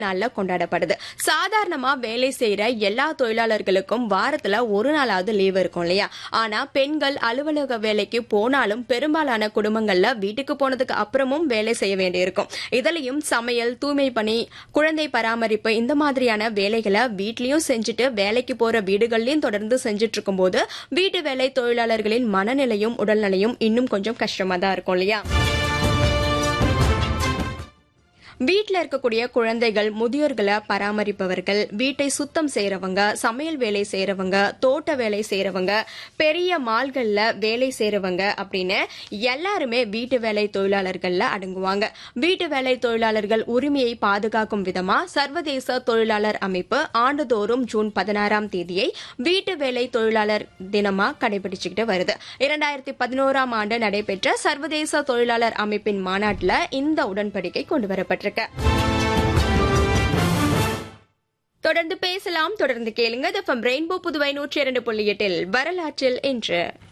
நாள்ல கொண்டாடப்படுது சாதாரணமா வேலை செய்யற எல்லா தொழிலாளர்களுக்கும் வாரத்துல ஒரு நாளாவது லீவ் இருக்கும் இல்லையா ஆனா பெண்கள் அலுவலக வேலைக்கு போனாலும் பெரும்பாலான குடும்பங்கள்ல வீட்டுக்கு போனதுக்கு அப்புறமும் வேலை செய்ய வேண்டியிருக்கும் இதுலயும் சமையல் தூய்மை பணி குழந்தை பராமரிப்பு இந்த மாதிரியான வேலைகளை வீட்லயும் செஞ்சுட்டு வேலைக்கு போற வீடுகள்லயும் தொடர்ந்து செஞ்சுட்டு இருக்கும்போது வீட்டு வேலை தொழிலாளர்களின் மனநிலையும் உடல்நிலையும் இன்னும் கொஞ்சம் கஷ்டமா தான் இருக்கும் இல்லையா வீட்டில் இருக்கக்கூடிய குழந்தைகள் முதியோர்களை பராமரிப்பவர்கள் வீட்டை சுத்தம் செய்யறவங்க சமையல் வேலை செய்யறவங்க தோட்ட வேலை செய்யறவங்க பெரிய மால்கள்ல வேலை செய்யறவங்க அப்படின்னு எல்லாருமே வீட்டு வேலை தொழிலாளர்கள்ல அடங்குவாங்க வீட்டு வேலை தொழிலாளர்கள் உரிமையை பாதுகாக்கும் விதமா சர்வதேச தொழிலாளர் அமைப்பு ஆண்டுதோறும் ஜூன் பதினாறாம் தேதியை வீட்டு வேலை தொழிலாளர் தினமா கடைபிடிச்சுக்கிட்டு வருது இரண்டாயிரத்தி பதினோராம் ஆண்டு நடைபெற்ற சர்வதேச தொழிலாளர் அமைப்பின் மாநாட்டில் இந்த உடன்படிக்கை கொண்டு வரப்பட்டிருக்கு தொடர்ந்து பேசலாம் தொடர்ந்து கேளுங்க ரெயின்போ புதுவை நூற்றி இரண்டு புள்ளி எட்டில் வரலாற்றில் இன்று